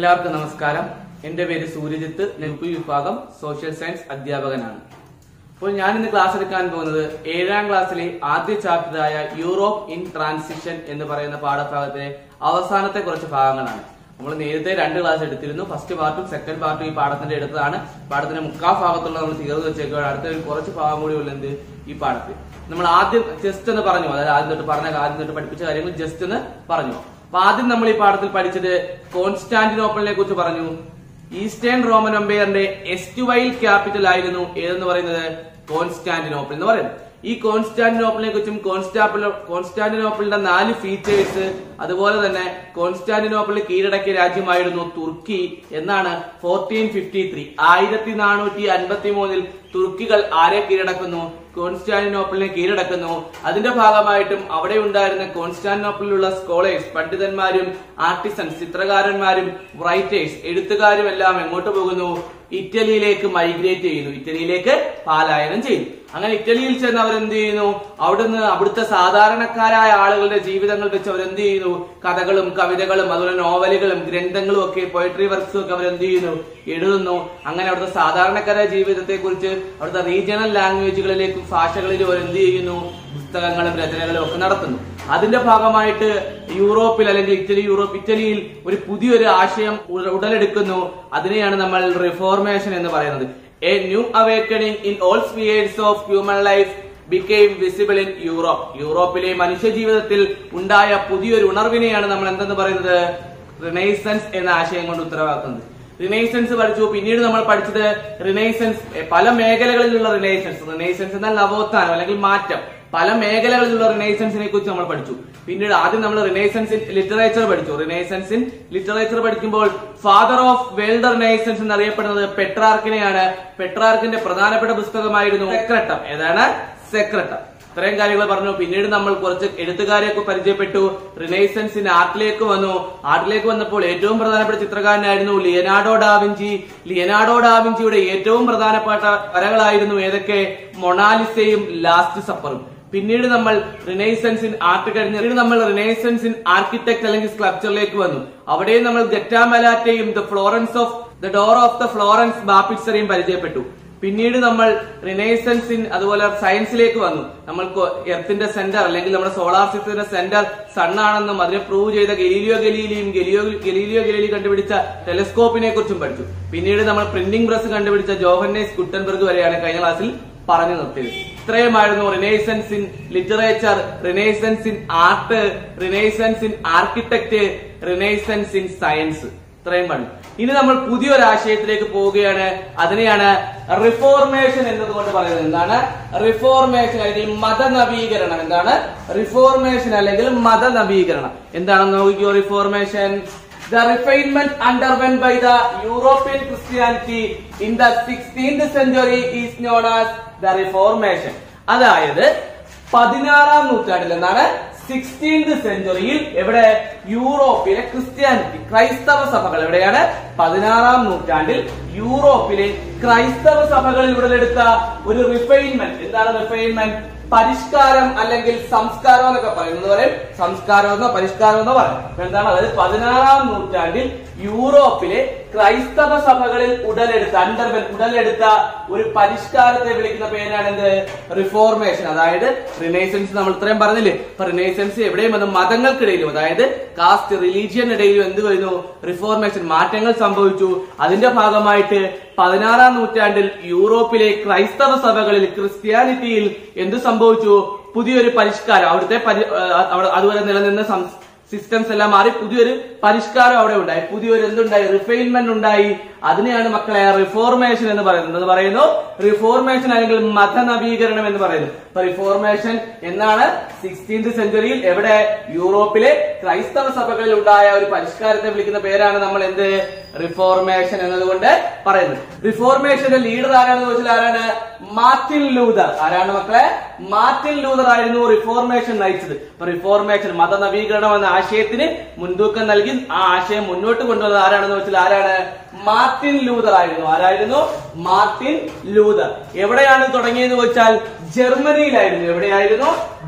എല്ലാവർക്കും നമസ്കാരം എന്റെ പേര് സൂര്യജിത്ത് നെൽപ്പി വിഭാഗം സോഷ്യൽ സയൻസ് അധ്യാപകനാണ് അപ്പോൾ ഞാൻ ഇന്ന് ക്ലാസ് എടുക്കാൻ പോകുന്നത് ഏഴാം ക്ലാസ്സിലെ ആദ്യ ചാപ്റ്ററായ യൂറോപ്പ് ഇൻ ട്രാൻസിഷൻ എന്ന് പറയുന്ന പാഠഭാഗത്തിലെ അവസാനത്തെ കുറച്ച് ഭാഗങ്ങളാണ് നമ്മൾ നേരത്തെ രണ്ട് ക്ലാസ് എടുത്തിരുന്നു ഫസ്റ്റ് പാർട്ടും സെക്കൻഡ് പാർട്ടും ഈ പാഠത്തിന്റെ എടുത്തതാണ് പാഠത്തിന്റെ മുക്കാൽ ഭാഗത്തുള്ള നമ്മൾ തീർന്നു വെച്ചേക്കുകയാണ് അടുത്ത ഒരു കുറച്ച് ഭാഗം കൂടി ഉള്ളത് എന്ത് ഈ പാഠത്തിൽ നമ്മൾ ആദ്യം ജസ്റ്റ് എന്ന് പറഞ്ഞു അതായത് ആദ്യം തൊട്ട് പറഞ്ഞ ആദ്യം തൊട്ട് പഠിപ്പിച്ച കാര്യങ്ങൾ ജസ്റ്റ് എന്ന് പറഞ്ഞു അപ്പൊ ആദ്യം നമ്മൾ ഈ പാഠത്തിൽ പഠിച്ചത് കോൺസ്റ്റാന്റിനോപ്പിളിനെ കുറിച്ച് പറഞ്ഞു ഈസ്റ്റേൺ റോമൻ എംപയറിന്റെ എസ്റ്റുവൈൽ ക്യാപിറ്റൽ ആയിരുന്നു ഏതെന്ന് പറയുന്നത് കോൺസ്റ്റാന്റിനോപ്പിൾ എന്ന് പറയുന്നത് ഈ കോൺസ്റ്റാന്റിനോപ്പിളിനെ കുറിച്ചും കോൺസ്റ്റാപ്പിൾ കോൺസ്റ്റാന്റിനോപ്പിളിന്റെ നാല് ഫീച്ചേഴ്സ് അതുപോലെ തന്നെ കോൺസ്റ്റാന്റിനോപ്പിളിൽ കീഴടക്കിയ രാജ്യമായിരുന്നു തുർക്കി എന്നാണ് ഫോർട്ടീൻ ഫിഫ്റ്റി ത്രീ ആയിരത്തി നാനൂറ്റി അൻപത്തി മൂന്നിൽ തുർക്കികൾ ആരെ കീഴടക്കുന്നു കോൺസ്റ്റാന്റിനോപ്പിളിനെ കീഴടക്കുന്നു അതിന്റെ ഭാഗമായിട്ടും അവിടെ ഉണ്ടായിരുന്ന കോൺസ്റ്റാന്റിനോപ്പിളിലുള്ള സ്കോളേഴ്സ് പണ്ഡിതന്മാരും ആർട്ടിസൻസ് ചിത്രകാരന്മാരും റൈറ്റേഴ്സ് എഴുത്തുകാരും എല്ലാം എങ്ങോട്ട് പോകുന്നു ഇറ്റലിയിലേക്ക് മൈഗ്രേറ്റ് ചെയ്യുന്നു ഇറ്റലിയിലേക്ക് പാലായനം ചെയ്യുന്നു അങ്ങനെ ഇറ്റലിയിൽ ചെന്ന് അവരെന്ത് ചെയ്യുന്നു അവിടുന്ന് അവിടുത്തെ സാധാരണക്കാരായ ആളുകളുടെ ജീവിതങ്ങൾ വെച്ച് അവരെന്ത് ചെയ്യുന്നു കഥകളും കവിതകളും അതുപോലെ നോവലുകളും ഗ്രന്ഥങ്ങളും ഒക്കെ പോയട്രി വർക്ക്സും ഒക്കെ അവരെന്ത് ചെയ്യുന്നു എഴുതുന്നു അങ്ങനെ അവിടുത്തെ സാധാരണക്കാരായ ജീവിതത്തെ കുറിച്ച് അവിടുത്തെ റീജിയണൽ ലാംഗ്വേജുകളിലേക്കും ഭാഷകളിലും അവരെന്ത് ചെയ്യുന്നു പുസ്തകങ്ങളും രചനകളും ഒക്കെ നടത്തുന്നു അതിന്റെ ഭാഗമായിട്ട് യൂറോപ്പിൽ അല്ലെങ്കിൽ ഇറ്റലി യൂറോപ്പ് ഇറ്റലിയിൽ ഒരു പുതിയൊരു ആശയം ഉട- ഉടലെടുക്കുന്നു അതിനെയാണ് നമ്മൾ റിഫോർമേഷൻ എന്ന് പറയുന്നത് a new awakening in all spheres of human life became visible in Europe യൂറോപ്പിലെ മനുഷ്യ ജീവിതത്തിൽ ഉണ്ടായ പുതിയൊരു ഉണർവിനെയാണ് നമ്മൾ എന്തെന്ന് പറയുന്നത് റിനൈസൻസ് എന്ന ആശയം കൊണ്ട് ഉത്തരവാക്കുന്നത് റിനൈസൻസ് പഠിച്ചു പിന്നീട് നമ്മൾ പഠിച്ചത് റിനൈസൻസ് എ, പല മേഖലകളിലുള്ള റിനൈസൻസ് റിനൈസൻസ് എന്നാൽ നവോത്ഥാനം അല്ലെങ്കിൽ മാറ്റം പല മേഖലകളിലുള്ള റിനൈസൻസിനെ കുറിച്ച് നമ്മൾ പഠിച്ചു പിന്നീട് ആദ്യം നമ്മൾ റിനൈസൻസ് ഇൻ ലിറ്ററേച്ചർ പഠിച്ചു റിനൈസൻസ് ഇൻ ലിറ്ററേച്ചർ പഠിക്കുമ്പോൾ ഫാദർ ഓഫ് വേൾഡ് റിനൈസൻസ് എന്നറിയപ്പെടുന്നത് പെട്രാർക്കിനെയാണ് പെട്രാർക്കിന്റെ പ്രധാനപ്പെട്ട പുസ്തകമായിരുന്നു സെക്രട്ടം ഏതാണ് സെക്രട്ടം ഇത്രയും കാര്യങ്ങൾ പറഞ്ഞു പിന്നീട് നമ്മൾ കുറച്ച് എഴുത്തുകാരെയൊക്കെ പരിചയപ്പെട്ടു റിനൈസൻസ് ഇൻ ആർട്ടിലേക്ക് വന്നു ആർട്ടിലേക്ക് വന്നപ്പോൾ ഏറ്റവും പ്രധാനപ്പെട്ട ചിത്രകാരനായിരുന്നു ലിയനാർഡോ ഡാവിഞ്ചി ലിയനാർഡോ ഡാവിഞ്ചിയുടെ ഏറ്റവും പ്രധാനപ്പെട്ട വരകളായിരുന്നു ഏതൊക്കെ മൊണാലിസയും ലാസ്റ്റ് സപ്പറും പിന്നീട് നമ്മൾ റിനൈസൻസ് ഇൻ ആർട്ട് കഴിഞ്ഞ് പിന്നീട് നമ്മൾ റിനൈസൻസ് ഇൻ ആർക്കിടെക്ട് അല്ലെങ്കിൽ സ്കൾപ്ചറിലേക്ക് വന്നു അവിടെ നമ്മൾ ഗറ്റാമലാറ്റയും the Florence of the door of the Florence ബാപ്പിറ്റ്സറേയും പരിചയപ്പെട്ടു പിന്നീട് നമ്മൾ റിനൈസൻസ് ഇൻ അതുപോലെ സയൻസിലേക്ക് വന്നു നമ്മൾക്ക് എർത്തിന്റെ സെന്റർ അല്ലെങ്കിൽ നമ്മുടെ സോളാർ സിസ്റ്റത്തിന്റെ സെന്റർ സൺ ആണെന്നും അതിനെ പ്രൂവ് ചെയ്ത ഗലീലിയോ ഗലീലിയും ഗലിയോ ഗലീലിയോ ഗലീലി കണ്ടുപിടിച്ച ടെലിസ്കോപ്പിനെ കുറിച്ചും പഠിച്ചു പിന്നീട് നമ്മൾ പ്രിന്റിംഗ് പ്രസ് കണ്ടുപിടിച്ച ജോഹന്നേസ് കുട്ടൻബർഗ് വരെയാണ് കഴിഞ്ഞ ക്ലാസ്സിൽ പറഞ്ഞു നിർത്തിയത് ഇത്രയുമായിരുന്നു renaissance in literature renaissance in art renaissance in architect renaissance in science ഇത്രയും പറഞ്ഞു ഇനി നമ്മൾ പുതിയൊരു ആശയത്തിലേക്ക് പോവുകയാണ് അതിനെയാണ് റിഫോർമേഷൻ എന്നതുകൊണ്ട് പറയുന്നത് എന്താണ് റിഫോർമേഷൻ അല്ലെങ്കിൽ മതനവീകരണം എന്താണ് റിഫോർമേഷൻ അല്ലെങ്കിൽ മതനവീകരണം എന്താണെന്ന് നോക്കിക്കോ reformation The refinement underwent by the European Christianity in the 16th century is known as the Reformation. അതായത് പതിനാറാം നൂറ്റാണ്ടിൽ എന്നാണ് സിക്സ്റ്റീൻത് സെഞ്ചുറിയിൽ എവിടെ യൂറോപ്പിലെ ക്രിസ്ത്യാനിറ്റി ക്രൈസ്തവ സഭകൾ എവിടെയാണ് പതിനാറാം നൂറ്റാണ്ടിൽ യൂറോപ്പിലെ ക്രൈസ്തവ സഭകളിൽ ഉടലെടുത്ത ഒരു റിഫൈൻമെന്റ് എന്താണ് റിഫൈൻമെന്റ് പരിഷ്കാരം അല്ലെങ്കിൽ സംസ്കാരം എന്നൊക്കെ പറയുന്നത് പറയും സംസ്കാരം എന്നോ പരിഷ്കാരം എന്നോ പറയും അപ്പൊ എന്താണ് അതായത് പതിനാറാം നൂറ്റാണ്ടിൽ യൂറോപ്പിലെ ക്രൈസ്തവ സഭകളിൽ ഉടലെടുത്ത അണ്ടർബൻ ഉടലെടുത്ത ഒരു പരിഷ്കാരത്തെ വിളിക്കുന്ന പേരാണ് എന്ത് റിഫോർമേഷൻ അതായത് റിനൈസൻസ് നമ്മൾ ഇത്രയും പറഞ്ഞില്ലേ അപ്പൊ റിനൈസൻസ് എവിടെയും വന്നു മതങ്ങൾക്കിടയിലും അതായത് കാസ്റ്റ് റിലീജിയൻ ഇടയിലും എന്ത് വരുന്നു റിഫോർമേഷൻ മാറ്റങ്ങൾ സംഭവിച്ചു അതിന്റെ ഭാഗമായിട്ട് പതിനാറാം നൂറ്റാണ്ടിൽ യൂറോപ്പിലെ ക്രൈസ്തവ സഭകളിൽ ക്രിസ്ത്യാനിറ്റിയിൽ എന്ത് സംഭവിച്ചു പുതിയൊരു പരിഷ്കാരം അവിടുത്തെ പരി- ആ, അവിടെ അതുവരെ നിലനിന്ന സം- സിസ്റ്റംസ് എല്ലാം മാറി പുതിയൊരു പരിഷ്കാരം അവിടെ ഉണ്ടായി പുതിയൊരു എന്തുണ്ടായി റിഫൈൻമെന്റ് ഉണ്ടായി അതിനെയാണ് മക്കളെ റിഫോർമേഷൻ എന്ന് പറയുന്നത് എന്ന് പറയുന്നു റിഫോർമേഷൻ അല്ലെങ്കിൽ മതനവീകരണം എന്ന് പറയുന്നു അപ്പൊ റിഫോർമേഷൻ എന്നാണ് സിക്സ്റ്റീൻത് സെഞ്ചുറിയിൽ എവിടെ യൂറോപ്പിലെ ക്രൈസ്തവ സഭകളിൽ ഉണ്ടായ ഒരു പരിഷ്കാരത്തെ വിളിക്കുന്ന പേരാണ് നമ്മൾ എന്ത് റിഫോർമേഷൻ എന്നതുകൊണ്ട് പറയുന്നത് റിഫോർമേഷന്റെ ലീഡർ ആരാണെന്ന് ചോദിച്ചാൽ ആരാണ് മാർട്ടിൻ ലൂതർ ആരാണ് മക്കളെ മാർട്ടിൻ ലൂതർ ആയിരുന്നു റിഫോർമേഷൻ നയിച്ചത് അപ്പൊ റിഫോർമേഷൻ മതനവീകരണം എന്ന ആശയത്തിന് മുൻതൂക്കം നൽകി ആ ആശയം മുന്നോട്ട് കൊണ്ടുവന്നത് ആരാണെന്ന് വെച്ചാൽ ആരാണ് മാർട്ടിൻ ലൂതർ ആയിരുന്നു ആരായിരുന്നു മാർട്ടിൻ ലൂതർ എവിടെയാണ് തുടങ്ങിയെന്ന് വെച്ചാൽ ജർമ്മനിയിലായിരുന്നു എവിടെയായിരുന്നു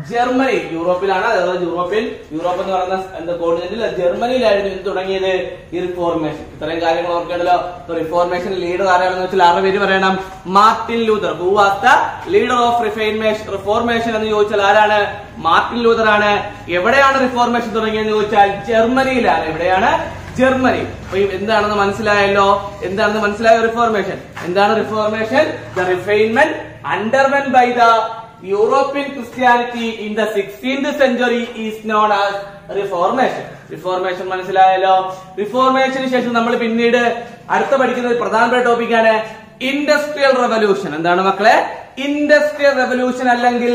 ജർമ്മനി യൂറോപ്പിലാണ് അതായത് യൂറോപ്യൻ യൂറോപ്പ് എന്ന് പറയുന്ന എന്താ കോണ്ടിനെന്റിൽ ജർമ്മനിയിലായിരുന്നു ഇത് തുടങ്ങിയത് ഈ റിഫോർമേഷൻ ഇത്രയും കാര്യങ്ങൾ ഓർക്കേണ്ടല്ലോ റിഫോർമേഷൻ ലീഡർ ആരാണെന്ന് വെച്ചാൽ ആരുടെ പേര് പറയണം Martin Luther who was the leader of reformation reformation എന്ന് ചോദിച്ചാൽ ആരാണ് മാർട്ടിൻ ലൂതർ ആണ് എവിടെയാണ് റിഫോർമേഷൻ തുടങ്ങിയെന്ന് ചോദിച്ചാൽ ജർമ്മനിയിലാണ് എവിടെയാണ് ജർമ്മനി അപ്പൊ ഈ എന്താണെന്ന് മനസ്സിലായല്ലോ എന്താണെന്ന് മനസ്സിലായ റിഫോർമേഷൻ എന്താണ് reformation the refinement underwent by the European Christianity in the sixteenth century is known as reformation reformation മനസ്സിലായല്ലോ റിഫോർമേഷന് ശേഷം നമ്മൾ പിന്നീട് അടുത്ത പഠിക്കുന്ന ഒരു പ്രധാനപ്പെട്ട ടോപ്പിക്കാണ് ഇൻഡസ്ട്രിയൽ റെവല്യൂഷൻ എന്താണ് മക്കളെ ഇൻഡസ്ട്രിയൽ റെവല്യൂഷൻ അല്ലെങ്കിൽ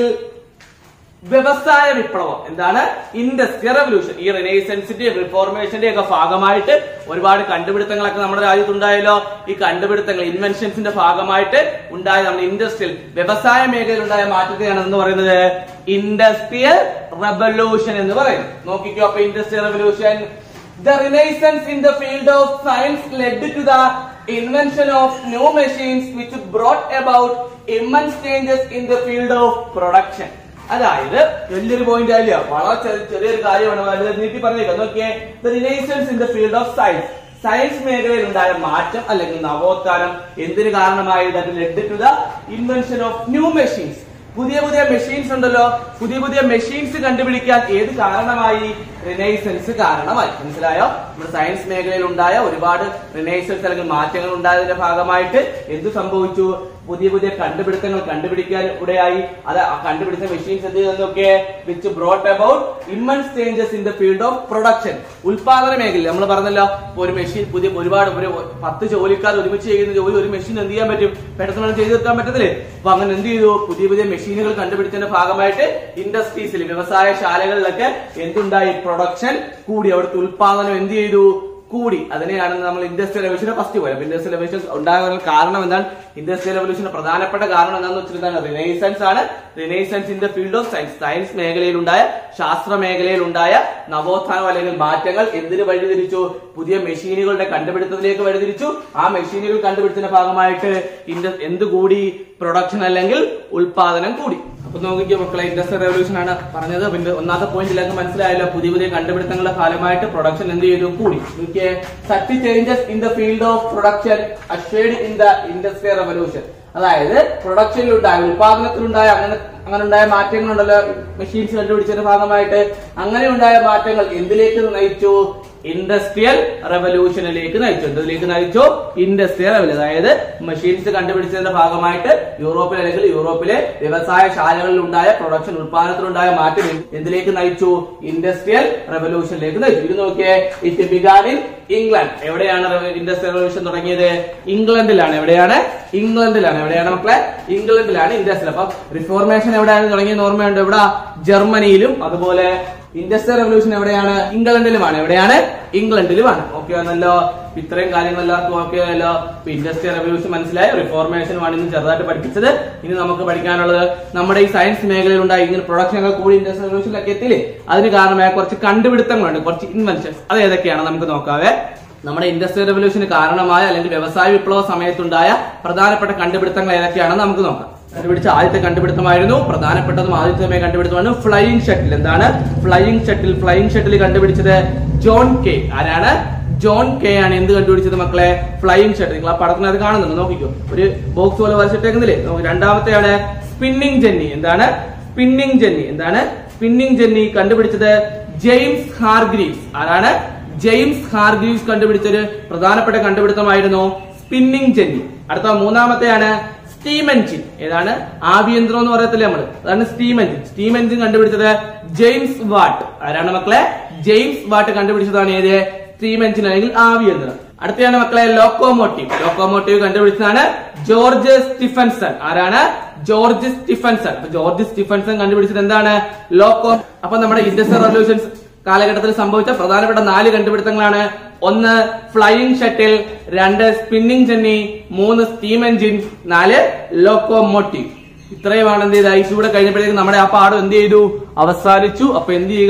വ്യവസായ വിപ്ലവം എന്താണ് ഇൻഡസ്ട്രിയൽ റെവല്യൂഷൻ ഈ റിനൈസൻസിന്റെ റിഫോർമേഷന്റെ ഒക്കെ ഭാഗമായിട്ട് ഒരുപാട് കണ്ടുപിടുത്തങ്ങളൊക്കെ നമ്മുടെ രാജ്യത്തുണ്ടായല്ലോ ഈ കണ്ടുപിടുത്തങ്ങൾ ഇൻവെൻഷൻസിന്റെ ഭാഗമായിട്ട് ഉണ്ടായ നമ്മുടെ ഇൻഡസ്ട്രിയൽ വ്യവസായ മേഖലയിൽ ഉണ്ടായ മാറ്റത്തെയാണ് എന്ന് പറയുന്നത് ഇൻഡസ്ട്രിയൽ റെവല്യൂഷൻ എന്ന് പറയും നോക്കിക്കോ അപ്പൊ industrial revolution The renaissance in the field of science led to the invention of new machines which brought about immense changes in the field of production. അതായത് വലിയൊരു പോയിന്റ് ആയില്ല വളരെ ചെറിയ- ചെറിയൊരു കാര്യമാണ് വളരെ നീട്ടി പറഞ്ഞേക്കാം നോക്കിയേ the renaissance in the field of science science മേഖലയിൽ ഉണ്ടായ മാറ്റം അല്ലെങ്കിൽ നവോത്ഥാനം എന്തിന് കാരണമായി that led to the invention of new machines പുതിയ പുതിയ മെഷീൻസ് ഉണ്ടല്ലോ പുതിയ പുതിയ മെഷീൻസ് കണ്ടുപിടിക്കാൻ ഏത് കാരണമായി റിനൈസൻസ് കാരണമായി മനസ്സിലായോ നമ്മുടെ സയൻസ് മേഖലയിൽ ഉണ്ടായ ഒരുപാട് റിനൈസൻസ് അല്ലെങ്കിൽ മാറ്റങ്ങൾ ഉണ്ടായതിന്റെ ഭാഗമായിട്ട് എന്ത് സംഭവിച്ചു പുതിയ പുതിയ കണ്ടുപിടുത്തങ്ങൾ കണ്ടുപിടിക്കാൻ ഇടയായി അത് ആ കണ്ടുപിടിച്ച മെഷീൻസ് എന്ത് ചെയ്തെന്നൊക്കെ which brought about immense changes in the field of production ഉൽപാദന മേഖല നമ്മൾ പറഞ്ഞല്ലോ ഇപ്പൊ ഒരു മെഷീൻ പുതിയ ഒരുപാട് ഒരു പത്ത് ജോലിക്കാർ ഒരുമിച്ച് ചെയ്യുന്ന ജോലി ഒരു മെഷീൻ എന്ത് ചെയ്യാൻ പറ്റും പെട്ടെന്ന് വേണം ചെയ്തു തീർക്കാൻ പറ്റത്തില്ലേ അപ്പൊ അങ്ങനെ എന്ത് ചെയ്തു പുതിയ പുതിയ മെഷീനുകൾ കണ്ടുപിടിച്ചതിന്റെ ഭാഗമായിട്ട് ഇൻഡസ്ട്രീസിൽ വ്യവസായ ശാലകളിലൊക്കെ എന്തുണ്ടായി പ്രൊഡക്ഷൻ കൂടി അവിടുത്തെ ഉൽപാദനം എന്ത് ചെയ്തു കൂടി അതിനെയാണ് നമ്മൾ ഇൻഡസ്ട്രിയൽ റെവല്യൂഷന്റെ ഫസ്റ്റ് പോലെ ഇൻഡസ്ട്രിയൽ റെവല്യൂഷൻ ഉണ്ടാകാൻ കാരണം എന്താണ് ഇൻഡസ്ട്രിയൽ റെവല്യൂഷന്റെ പ്രധാനപ്പെട്ട കാരണം എന്താണെന്ന് വെച്ചിട്ടുണ്ടെങ്കിൽ റിനൈസൻസ് ആണ് renaissance in the field of science science മേഖലയിലുണ്ടായ ശാസ്ത്ര മേഖലയിലുണ്ടായ നവോത്ഥാനം അല്ലെങ്കിൽ മാറ്റങ്ങൾ എന്തിന് വഴിതിരിച്ചു പുതിയ മെഷീനുകളുടെ കണ്ടുപിടുത്തത്തിലേക്ക് വഴിതിരിച്ചു ആ മെഷീനുകൾ കണ്ടുപിടുത്തതിന്റെ ഭാഗമായിട്ട് ഇൻഡ എന്ത് കൂടി പ്രൊഡക്ഷൻ അല്ലെങ്കിൽ ഉൽപാദനം കൂടി അപ്പൊ നോക്കിക്കോ മക്കളെ ഇൻഡസ്ട്രിയൽ റെവല്യൂഷൻ ആണ് പറഞ്ഞത് പിന്നെ ഒന്നാമത്തെ പോയിന്റ് എല്ലാവർക്കും മനസ്സിലായല്ലോ പുതിയ പുതിയ കണ്ടുപിടുത്തങ്ങളുടെ ഫലമായിട്ട് പ്രൊഡക്ഷൻ എന്ത് ചെയ്തു കൂടി നോക്കിയേ such changes in the field of production assured in the industrial revolution അതായത് പ്രൊഡക്ഷനിലുണ്ടായ ഉൽപാദനത്തിലുണ്ടായ അങ്ങനെ അങ്ങനെ ഉണ്ടായ മാറ്റങ്ങളുണ്ടല്ലോ മെഷീൻസ് കണ്ടുപിടിച്ചതിന്റെ ഭാഗമായിട്ട് അങ്ങനെ ഉണ്ടായ മാറ്റങ്ങൾ എന്തിലേക്ക് നയിച്ചു ഇൻഡസ്ട്രിയൽ റെവല്യൂഷനിലേക്ക് നയിച്ചു എന്തിലേക്ക് നയിച്ചു ഇൻഡസ്ട്രിയൽ റെവല്യൂഷൻ അതായത് മെഷീൻസ് കണ്ടുപിടിച്ചതിന്റെ ഭാഗമായിട്ട് യൂറോപ്പിൽ അല്ലെങ്കിൽ യൂറോപ്പിലെ വ്യവസായ ശാലകളിൽ ഉണ്ടായ പ്രൊഡക്ഷൻ ഉൽപാദനത്തിലുണ്ടായ മാറ്റം എന്ത് എന്തിലേക്ക് നയിച്ചു ഇൻഡസ്ട്രിയൽ റെവല്യൂഷനിലേക്ക് നയിച്ചു ഇത് നോക്കിയേ ഇറ്റ് ബിഗാൻ ഇൻ ഇംഗ്ലണ്ട് എവിടെയാണ് ഇൻഡസ്ട്രിയൽ റെവല്യൂഷൻ തുടങ്ങിയത് ഇംഗ്ലണ്ടിലാണ് എവിടെയാണ് ഇംഗ്ലണ്ടിലാണ് എവിടെയാണ് മക്കളെ ഇംഗ്ലണ്ടിലാണ് ഇൻഡസ്ട്രിയൽ അപ്പൊ റിഫോർമേഷൻ എവിടെയാണ് തുടങ്ങിയത് ഓർമ്മയുണ്ട് ഇവിടെ ജർമ്മനിയിലും അതുപോലെ ഇൻഡസ്ട്രിയൽ റെവല്യൂഷൻ എവിടെയാണ് ഇംഗ്ലണ്ടിലുമാണ് എവിടെയാണ് ഇംഗ്ലണ്ടിലുമാണ് ഓക്കെ ആണല്ലോ ഇത്രയും കാര്യങ്ങൾ എല്ലാവർക്കും ഓക്കെ ആയല്ലോ ഇൻഡസ്ട്രിയൽ റെവല്യൂഷൻ മനസ്സിലായി റിഫോർമേഷനുമാണ് ഇന്ന് ചെറുതായിട്ട് പഠിപ്പിച്ചത് ഇനി നമുക്ക് പഠിക്കാനുള്ളത് നമ്മുടെ ഈ സയൻസ് മേഖലയിൽ ഉണ്ടായി ഇങ്ങനെ പ്രൊഡക്ഷൻ ഒക്കെ കൂടി ഇൻഡസ്ട്രിയൽ റെവല്യൂഷനിലൊക്കെ എത്തിയില്ലേ അതിന് കാരണമായ കുറച്ച് കണ്ടുപിടുത്തങ്ങളുണ്ട് കുറച്ച് ഇൻവെൻഷൻസ് അത് ഏതൊക്കെയാണ് നമുക്ക് നോക്കാവേ നമ്മുടെ ഇൻഡസ്ട്രിയൽ റെവല്യൂഷന് കാരണമായ അല്ലെങ്കിൽ വ്യവസായ വിപ്ലവ സമയത്തുണ്ടായ പ്രധാനപ്പെട്ട കണ്ടുപിടുത്തങ്ങൾ ഏതൊക്കെയാണെന്ന് നമുക്ക് നോക്കാം കണ്ടുപിടിച്ച ആദ്യത്തെ കണ്ടുപിടുത്തമായിരുന്നു പ്രധാനപ്പെട്ടതും ആദ്യത്തെ കണ്ടുപിടുത്തമാണ് ഫ്ലൈയിങ് ഷട്ടിൽ എന്താണ് ഫ്ലൈയിങ് ഷട്ടിൽ ഫ്ലൈയിങ് ഷട്ടിൽ കണ്ടുപിടിച്ചത് ജോൺ കെ ആരാണ് ജോൺ കെ ആണ് എന്ത് കണ്ടുപിടിച്ചത് മക്കളെ ഫ്ലൈയിങ് ഷട്ടിൽ നിങ്ങൾ ആ പടത്തിനകത്ത് കാണുന്നുണ്ട് നോക്കിക്കോ ഒരു ബോക്സ് പോലെ വരച്ചിട്ടേക്കുന്നില്ലേ നോക്ക് രണ്ടാമത്തെയാണ് സ്പിന്നിങ് ജെന്നി എന്താണ് സ്പിന്നിങ് ജെന്നി എന്താണ് സ്പിന്നിങ് ജെന്നി കണ്ടുപിടിച്ചത് ജെയിംസ് ഹാർഗ്രീവ്സ് ആരാണ് ജെയിംസ് ഹാർഗ്രീവ്സ് കണ്ടുപിടിച്ചൊരു പ്രധാനപ്പെട്ട കണ്ടുപിടുത്തമായിരുന്നു സ്പിന്നിങ് ജെന്നി അടുത്ത മൂന്നാമത്തെയാണ് സ്റ്റീം എഞ്ചിൻ ഏതാണ് ആവിയന്ത്രം എന്ന് പറയത്തില്ലേ നമ്മൾ അതാണ് സ്റ്റീം എഞ്ചിൻ സ്റ്റീം എഞ്ചിൻ കണ്ടുപിടിച്ചത് ജെയിംസ് വാട്ട് ആരാണ് മക്കളെ ജെയിംസ് വാട്ട് കണ്ടുപിടിച്ചതാണ് ഏത് സ്റ്റീം എഞ്ചിൻ അല്ലെങ്കിൽ ആവിയന്ത്രം അടുത്തയാണ് മക്കളെ ലോക്കോമോട്ടീവ് ലോക്കോമോട്ടീവ് കണ്ടുപിടിച്ചതാണ് ജോർജ് സ്റ്റീഫൻസൺ ആരാണ് ജോർജ് സ്റ്റീഫൻസൺ അപ്പൊ ജോർജ് സ്റ്റീഫൻസൺ കണ്ടുപിടിച്ചത് എന്താണ് ലോക്കോ അപ്പൊ നമ്മുടെ ഇൻഡസ്ട്രിയൽ റവല്യൂഷൻസ് കാലഘട്ടത്തിൽ സംഭവിച്ച പ്രധാനപ്പെട്ട നാല് കണ്ടുപിടുത്തങ്ങളാണ് ഒന്ന് ഫ്ലൈയിങ് ഷട്ടിൽ രണ്ട് സ്പിന്നിങ് ജെന്നി മൂന്ന് സ്റ്റീം എഞ്ചിൻ നാല് ലോക്കോമോട്ടീവ് ഇത്രയുമാണ് എന്ത് ചെയ്ത ഐസ് കൂടെ കഴിഞ്ഞപ്പോഴേക്കും നമ്മുടെ ആ പാഠം എന്ത് ചെയ്തു അവസാനിച്ചു അപ്പൊ എന്ത് ചെയ്യുക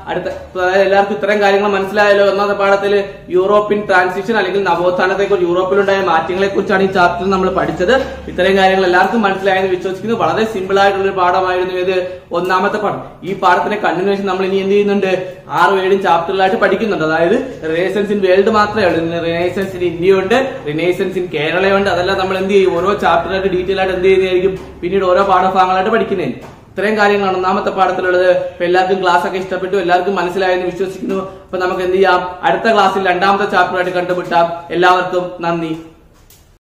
അടുത്ത അതായത് എല്ലാവർക്കും ഇത്രയും കാര്യങ്ങൾ മനസ്സിലായല്ലോ ഒന്നാമത്തെ പാഠത്തിൽ യൂറോപ്യൻ ട്രാൻസിഷൻ അല്ലെങ്കിൽ നവോത്ഥാനത്തെ കുറിച്ച് യൂറോപ്പിലുണ്ടായ മാറ്റങ്ങളെ കുറിച്ചാണ് ഈ ചാപ്റ്ററിൽ നമ്മൾ പഠിച്ചത് ഇത്രയും കാര്യങ്ങൾ എല്ലാവർക്കും മനസ്സിലായെന്ന് വിശ്വസിക്കുന്നു വളരെ സിമ്പിൾ ആയിട്ടുള്ള ഒരു പാഠമായിരുന്നു ഇത് ഒന്നാമത്തെ പാഠം ഈ പാഠത്തിന്റെ കണ്ടിന്യൂഷൻ നമ്മൾ ഇനി എന്ത് ചെയ്യുന്നുണ്ട് ആറ് ഏഴും ചാപ്റ്ററിലായിട്ട് പഠിക്കുന്നുണ്ട് അതായത് റിനേസൻസ് ഇൻ വേൾഡ് മാത്രമേ ഉള്ളൂ റിനേസൻസ് ഇൻ ഇന്ത്യ ഉണ്ട് റിനേസൻസ് ഇൻ കേരളയുണ്ട് അതെല്ലാം നമ്മൾ എന്ത് ചെയ്യും ഓരോ ചാപ്റ്ററായിട്ട് ഡീറ്റെയിൽ ആയിട്ട് എന്ത് ചെയ്യുന്നതായിരിക്കും പിന്നീട് ഓരോ പാഠഭാഗങ്ങളായിട്ട് പഠിക്കുന്നതിന് ഇത്രയും കാര്യങ്ങളാണ് ഒന്നാമത്തെ പാഠത്തിലുള്ളത് അപ്പൊ എല്ലാവർക്കും ക്ലാസ് ഒക്കെ ഇഷ്ടപ്പെട്ടു എല്ലാവർക്കും മനസ്സിലായെന്ന് വിശ്വസിക്കുന്നു അപ്പൊ നമുക്ക് എന്ത് ചെയ്യാം അടുത്ത ക്ലാസ്സിൽ രണ്ടാമത്തെ ചാപ്റ്ററായിട്ട് കണ്ടുപിട്ടാം എല്ലാവർക്കും നന്ദി